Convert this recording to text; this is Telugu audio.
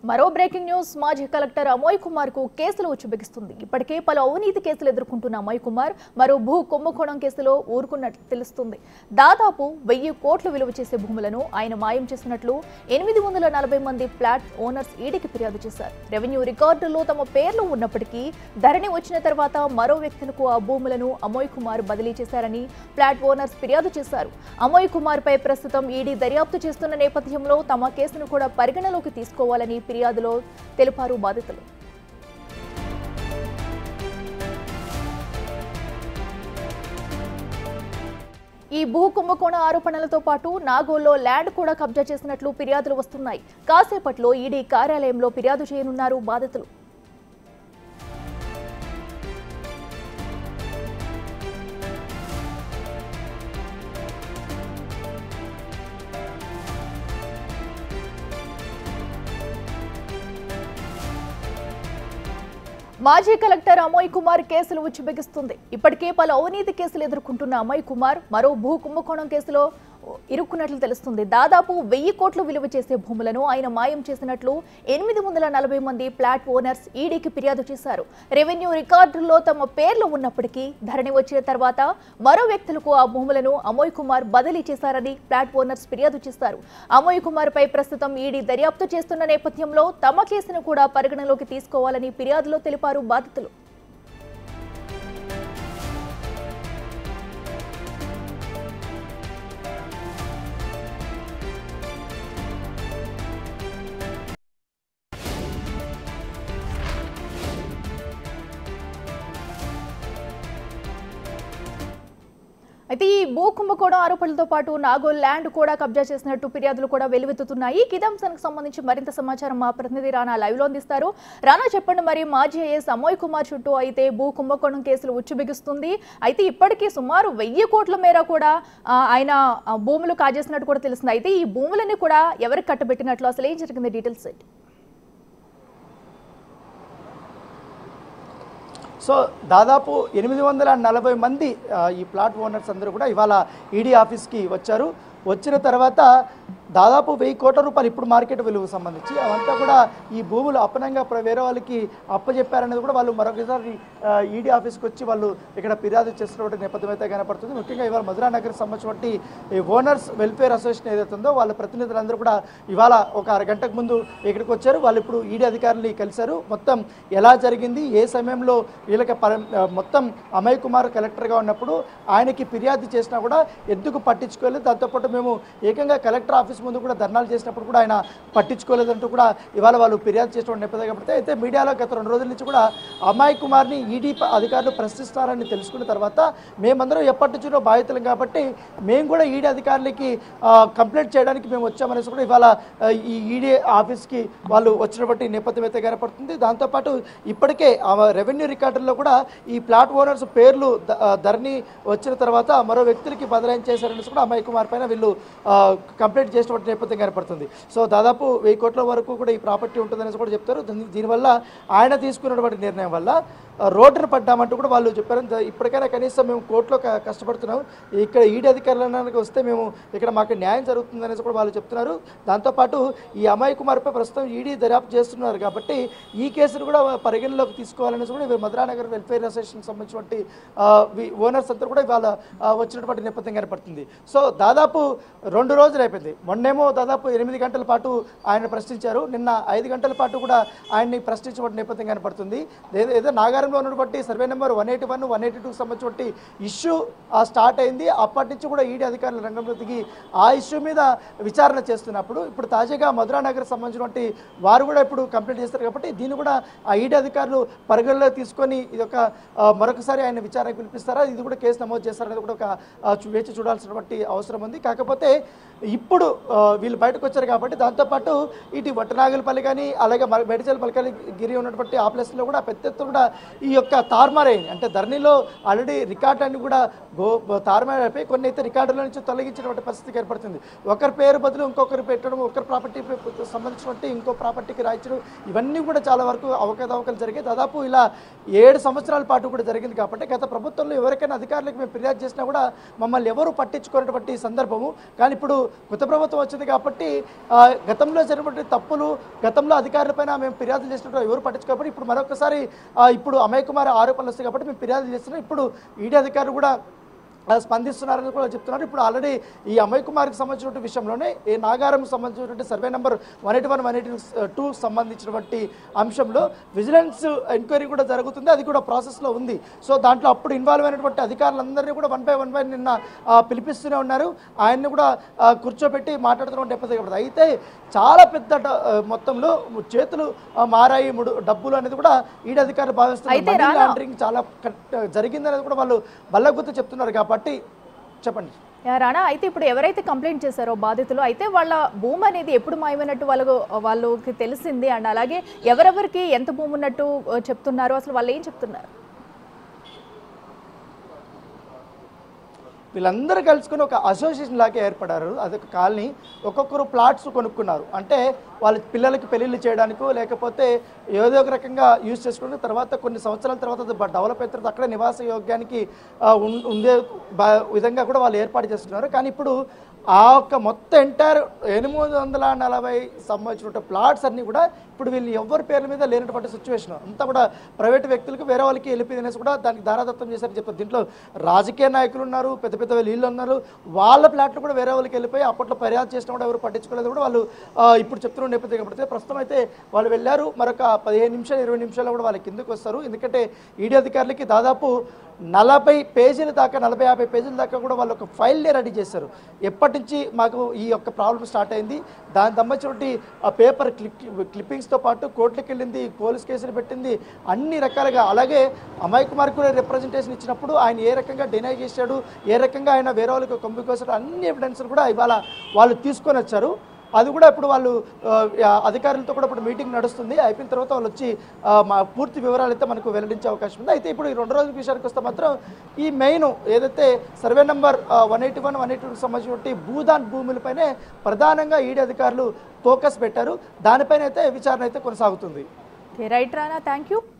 మరో బ్రేకింగ్ న్యూస్ మాజీ కలెక్టర్ అమోయ్ కుమార్ కు కేసులు ఉచ్చుబిగిస్తుంది ఇప్పటికే పలు అవినీతి కేసులు ఎదుర్కొంటున్న అమోయ్ కుమార్ మరో భూ కుంభకోణం కేసులో ఊరుకున్నట్లు తెలుస్తుంది దాదాపు వెయ్యి కోట్లు విలువ చేసే భూములను ఆయన మాయం చేసినట్లు ఎనిమిది వందల నలభై మంది ఫ్లాట్ ఓనర్స్ ఈడీకి ఫిర్యాదు చేశారు రెవెన్యూ రికార్డుల్లో తమ పేర్లు ఉన్నప్పటికీ ధరణి వచ్చిన తర్వాత మరో వ్యక్తులకు ఆ భూములను అమోయ్ కుమార్ బదిలీ చేశారని ఫ్లాట్ ఓనర్స్ ఫిర్యాదు చేశారు అమోయ్ కుమార్ పై ప్రస్తుతం ఈడీ దర్యాప్తు చేస్తున్న నేపథ్యంలో తమ కేసును కూడా పరిగణలోకి తీసుకోవాలని ఫిర్యాదులో తెలిపారు బాధితులు ఈ భూ కుంభకోణ ఆరోపణలతో పాటు నాగోల్లో ల్యాండ్ కూడా కబ్జా చేసినట్లు ఫిర్యాదులు వస్తున్నాయి కాసేపట్లో ఈడీ కార్యాలయంలో ఫిర్యాదు చేయనున్నారు బాధితులు మాజీ కలెక్టర్ అమోయ్ కుమార్ కేసులు ఉచ్చిబిగిస్తుంది ఇప్పటికే పలు అవినీతి కేసులు ఎదుర్కొంటున్న అమోయ్ కుమార్ మరో భూ కుంభకోణం కేసులో ఇరుక్కున్నట్లు తెలుస్తుంది దాదాపు వెయ్యి కోట్లు విలువ చేసే భూములను ఆయన మాయం చేసినట్లు ఎనిమిది వందల నలభై మంది ఫ్లాట్ ఓనర్స్ ఈడీకి ఫిర్యాదు చేశారు రెవెన్యూ రికార్డుల్లో తమ పేర్లు ఉన్నప్పటికీ ధరణి వచ్చిన తర్వాత మరో వ్యక్తులకు ఆ భూములను అమోయ్ కుమార్ బదిలీ చేశారని ఫ్లాట్ ఓనర్స్ ఫిర్యాదు చేశారు అమోయ్ కుమార్ పై ప్రస్తుతం ఈడీ దర్యాప్తు చేస్తున్న నేపథ్యంలో తమ కేసును కూడా పరిగణలోకి తీసుకోవాలని ఫిర్యాదులో తెలిపారు బాధితులు అయితే ఈ భూ కుంభకోణం ఆరోపణలతో పాటు నాగోల్ ల్యాండ్ కూడా కబ్జా చేసినట్టు ఫిర్యాదులు కూడా వెలువెత్తుతున్నాయి ఈ అంశానికి సంబంధించి మరింత సమాచారం మా ప్రతినిధి రానా లైవ్ లో అందిస్తారు రానా చెప్పండి మరి మాజీ ఐఏఎస్ అమోయ్ కుమార్ చుట్టూ అయితే భూ కుంభకోణం కేసులు ఉచ్చుబిగుస్తుంది అయితే ఇప్పటికీ సుమారు వెయ్యి కోట్ల మేర కూడా ఆ, ఆయన ఆ, భూములు కాజేసినట్టు కూడా తెలుస్తుంది అయితే ఈ భూములని కూడా ఎవరికి కట్టబెట్టినట్లు అసలు ఏం జరిగింది డీటెయిల్స్ ఏంటి సో దాదాపు ఎనిమిది వందల నలభై మంది ఆ, ఈ ప్లాట్ ఓనర్స్ అందరూ కూడా ఇవాళ ఈడీ ఆఫీస్కి వచ్చారు వచ్చిన తర్వాత దాదాపు వెయ్యి కోట్ల రూపాయలు ఇప్పుడు మార్కెట్ విలువకు సంబంధించి అవంతా కూడా ఈ భూములు అప్పనంగా ప్ర- వేరే వాళ్ళకి అప్పచెప్పారనేది కూడా వాళ్ళు మరొకసారి ఈడీ ఆఫీస్కి వచ్చి వాళ్ళు ఇక్కడ ఫిర్యాదు చేస్తున్నటువంటి నేపథ్యం అయితే కనపడుతుంది ముఖ్యంగా ఇవాళ మధురా నగర్ సంబంధించినటువంటి ఈ ఓనర్స్ వెల్ఫేర్ అసోసియేషన్ ఏదైతే ఉందో వాళ్ళ ప్రతినిధులందరూ కూడా ఇవాళ ఒక అరగంటకు ముందు ఇక్కడికి వచ్చారు వాళ్ళు ఇప్పుడు ఈడీ అధికారులు కలిశారు మొత్తం ఎలా జరిగింది ఏ సమయంలో వీళ్ళకి పర ఆ, మొత్తం అమయ్ కుమార్ కలెక్టర్గా ఉన్నప్పుడు ఆయనకి ఫిర్యాదు చేసినా కూడా ఎందుకు పట్టించుకోలేదు దాంతోపాటు మేము ఏకంగా కలెక్టర్ ఆఫీస్ ముందు కూడా ధర్నాలు చేసినప్పుడు కూడా ఆయన పట్టించుకోలేదంటూ కూడా ఇవాళ వాళ్ళు ఫిర్యాదు చేసిన నేపథ్యం కాబట్టి అయితే మీడియాలో గత రెండు రోజుల నుంచి కూడా అమ్మాయి కుమార్ని ఈడీ ప- అధికారులు ప్రశ్నిస్తారని తెలుసుకున్న తర్వాత మేమందరం ఎప్పటి నుంచో బాధితులం కాబట్టి మేము కూడా ఈడీ అధికారులకి ఆ, కంప్లైంట్ చేయడానికి మేము వచ్చామనేసి కూడా ఇవాళ ఆ, ఈ ఈడీ ఆఫీస్కి వాళ్ళు వచ్చినటువంటి నేపథ్యం అయితే కనపడుతుంది దాంతోపాటు ఇప్పటికే ఆ రెవెన్యూ రికార్డుల్లో కూడా ఈ ప్లాట్ ఓనర్స్ పేర్లు ద- ఆ, ధరణి వచ్చిన తర్వాత మరో వ్యక్తులకి బదలాయించేశారనేసి చేశారనేసి కూడా అమ్మాయి కుమార్ పైన వీళ్ళు ఆ, కంప్లైంట్ చేసినటువంటి నేపథ్యం కనపడుతుంది సో దాదాపు వెయ్యి కోట్ల వరకు కూడా ఈ ప్రాపర్టీ ఉంటుందనేసి కూడా చెప్తారు దీని- దీనివల్ల ఆయన తీసుకున్నటువంటి నిర్ణయం వల్ల ఆ, రోడ్డున పడ్డామంటూ కూడా వాళ్ళు చెప్పారు ద- ఇప్పటికైనా కనీసం మేము కోర్టులో క- కష్టపడుతున్నాం ఇక్కడ ఈడీ అధికారులకు వస్తే మేము ఇక్కడ మాకు న్యాయం జరుగుతుంది అనేసి కూడా వాళ్ళు చెప్తున్నారు దాంతోపాటు ఈ అమ్మాయి కుమార్పై ప్రస్తుతం ఈడీ దర్యాప్తు చేస్తున్నారు కాబట్టి ఈ కేసును కూడా పరిగణలోకి తీసుకోవాలనేసి కూడా ఇవి మధురానగర్ వెల్ఫేర్ అసోసియేషన్ సంబంధించినటువంటి ఆ, వి- ఓనర్స్ అంతా కూడా ఇవాళ ఆ, వచ్చినటువంటి నేపథ్యం కనపడుతుంది సో దాదాపు రెండు రోజులు అయిపోయింది మొన్నేమో దాదాపు ఎనిమిది గంటల పాటు ఆయన ప్రశ్నించారు నిన్న ఐదు గంటల పాటు కూడా ఆయన్ని ప్రశ్నించబడిన నేపథ్యం కనపడుతుంది ఏదో ఏదో నాగారంలో ఉన్నటువంటి survey number one eighty one one eighty టూకి సంబంధించినటువంటి ఇష్యూ స్టార్ట్ అయింది అప్పటి నుంచి కూడా ఈడీ అధికారులు రంగంలో దిగి ఆ ఇష్యూ మీద విచారణ చేస్తున్నప్పుడు ఇప్పుడు తాజాగా మధురా నగర్ సంబంధించినటువంటి వారు కూడా ఇప్పుడు కంప్లైంట్ చేస్తారు కాబట్టి దీన్ని కూడా ఆ ఈడీ అధికారులు పరిగణలో తీసుకొని ఇది ఒక ఆ, మరొకసారి ఆయన విచారణకు పిలిపిస్తారా ఇది కూడా కేసు నమోదు చేస్తారనేది కూడా ఒక ఆ, చూ- వేచి చూడాల్సినటువంటి అవసరం ఉంది కాకపోతే ఇప్పుడు ఆ, వీళ్ళు బయటకు వచ్చారు కాబట్టి దాంతోపాటు ఇటు వట్టనాగులపల్లి కానీ అలాగే మరి మెడిచల్పల్లి కానీ గిరి ఉన్నటువంటి ఆ ప్లేస్లో కూడా పెద్ద ఎత్తున కూడా ఈ యొక్క తారుమారైంది అంటే ధరణిలో ఆల్రెడీ రికార్డు అన్ని కూడా గో తారుమారైపోయి కొన్ని అయితే రికార్డుల నుంచి తొలగించినటువంటి పరిస్థితి ఏర్పడుతుంది ఒకరి పేరు బదులు ఇంకొకరు పెట్టడం ఒకరి ప్రాపర్టీ సంబంధించినటువంటి ఇంకో ప్రాపర్టీకి రాయించడం ఇవన్నీ కూడా చాలా వరకు అవకతవకలు జరిగాయి దాదాపు ఇలా ఏడు సంవత్సరాల పాటు కూడా జరిగింది కాబట్టి గత ప్రభుత్వంలో ఎవరికైనా అధికారులకు మేము ఫిర్యాదు చేసినా కూడా మమ్మల్ని ఎవరు పట్టించుకున్నటువంటి సందర్భము కానీ ఇప్పుడు కొత్త ప్రభుత్వం ప్రభుత్వం వచ్చింది కాబట్టి ఆ, గతంలో జరిగినటువంటి తప్పులు గతంలో అధికారులపైన మేము ఫిర్యాదులు చేసినట్టు ఎవరు పట్టించుకోకపోతే ఇప్పుడు మరొకసారి ఆ, ఇప్పుడు అమయ్ కుమార్ ఆరోపణలు వస్తాయి కాబట్టి మేము ఫిర్యాదులు చేస్తున్నాం ఇప్పుడు ఈడీ అధికారులు కూడా ఆ, స్పందిస్తున్నారని కూడా చెప్తున్నారు ఇప్పుడు ఆల్రెడీ ఈ అమయ్ కుమార్కి సంబంధించిన విషయంలోనే ఈ నాగారం సంబంధించినటువంటి survey number one eighty one one eighty two సంబంధించినటువంటి అంశంలో విజిలెన్స్ ఎంక్వైరీ కూడా జరుగుతుంది అది కూడా ప్రాసెస్లో ఉంది సో దాంట్లో అప్పుడు ఇన్వాల్వ్ అయినటువంటి అధికారులందరినీ కూడా వన్ బై వన్ బై నిన్న ఆ, పిలిపిస్తూనే ఉన్నారు ఆయన్ని కూడా ఆ, కూర్చోబెట్టి మాట్లాడుతున్న ఎప్పటికీ కాబట్టి అయితే చాలా పెద్ద డ- ఆ, మొత్తంలో చేతులు ఆ, మారాయి ముడు డబ్బులు అనేది కూడా ఈడీ అధికారులు భావిస్తున్నారు అయితే మనీ రానా- లాండరింగ్ చాలా కట్- జరిగిందనేది కూడా వాళ్ళు బల్లగుర్తు చెప్తున్నారు కాబట్టి చెప్పండి యా, రాణా అయితే ఇప్పుడు ఎవరైతే కంప్లైంట్ చేశారో బాధితులు అయితే వాళ్ళ భూమి అనేది ఎప్పుడు మాయమైనట్టు వాళ్ళకు వాళ్ళకి తెలిసింది అండ్ అలాగే ఎవరెవరికి ఎంత భూమి ఉన్నట్టు ఆ, చెప్తున్నారు అసలు వాళ్ళు ఏం చెప్తున్నారు వీళ్ళందరూ కలుసుకుని ఒక అసోసియేషన్ లాగా ఏర్పడారు అదొక కాలనీ ఒక్కొక్కరు ప్లాట్స్ కొనుక్కున్నారు అంటే వాళ్ళ పిల్లలకి పెళ్ళిళ్ళు చేయడానికో లేకపోతే ఏదో ఒక రకంగా యూజ్ చేసుకుని తర్వాత కొన్ని సంవత్సరాల తర్వాత అది బ- డెవలప్ అయిన తర్వాత అక్కడ నివాస యోగ్యానికి ఆ, ఉం- ఉండే బ- విధంగా కూడా వాళ్ళు ఏర్పాటు చేస్తున్నారు కానీ ఇప్పుడు ఆ ఒక్క మొత్తం ఎంటైర్ ఎనిమిది వందల నలభై సంబంధించిన ప్లాట్స్ అన్నీ కూడా ఇప్పుడు వీళ్ళు ఎవరి పేర్ల మీద లేనటువంటి సిచ్యువేషన్ అంతా కూడా ప్రైవేట్ వ్యక్తులకు వేరే వాళ్ళకి వెళ్ళిపోయింది అనేసి కూడా దానికి దారాదత్తం చేశారని చెప్తారు దీంట్లో రాజకీయ నాయకులు ఉన్నారు పెద్ద పెద్ద వీళ్ళు ఉన్నారు వాళ్ళ ప్లాట్లు కూడా వేరే వాళ్ళకి వెళ్ళిపోయి అప్పట్లో ఫిర్యాదు చేసినా కూడా ఎవరు పట్టించుకోలేదు కూడా వాళ్ళు ఆ, ఇప్పుడు చెప్తున్న నేపథ్యం కాబట్టి ప్రస్తుతం అయితే వాళ్ళు వెళ్ళారు మరొక పదిహేను నిమిషాలు ఇరవై నిమిషాలు కూడా వాళ్ళకి కిందకు వస్తారు ఎందుకంటే ఈడీ అధికారులకి దాదాపు నలభై పేజీల దాకా నలభై యాభై పేజీల దాకా కూడా వాళ్ళు ఒక ఫైల్ని రెడీ చేశారు ఎప్పటి నుంచి మాకు ఈ యొక్క ప్రాబ్లం స్టార్ట్ అయింది దానికి సంబంధించినటువంటి ఆ పేపర్ క్లిప్ క్లిప్పింగ్స్తో పాటు కోర్టుకి వెళ్ళింది పోలీస్ కేసులు పెట్టింది అన్ని రకాలుగా అలాగే అమయ్ కుమార్ కూడా రిప్రజెంటేషన్ ఇచ్చినప్పుడు ఆయన ఏ రకంగా డినై చేశాడు ఏ రకంగా ఆయన వేరే వాళ్ళకి కొమ్మి కోసాడు అన్ని ఎవిడెన్స్ కూడా ఇవాళ వాళ్ళు తీసుకొని వచ్చారు అది కూడా ఇప్పుడు వాళ్ళు ఆ, అధికారులతో కూడా ఇప్పుడు మీటింగ్ నడుస్తుంది అయిపోయిన తర్వాత వాళ్ళు వచ్చి ఆ, మా పూర్తి వివరాలు అయితే మనకు వెల్లడించే అవకాశం ఉంది అయితే ఇప్పుడు ఈ రెండు రోజుల విషయానికి వస్తే మాత్రం ఈ మెయిన్ ఏదైతే survey number one eighty one one eighty టూకి సంబంధించినటువంటి భూదాన్ భూములపైనే ప్రధానంగా ఈడీ అధికారులు ఫోకస్ పెట్టారు దానిపైన అయితే విచారణ అయితే కొనసాగుతుంది రైట్ రానా థ్యాంక్ యూ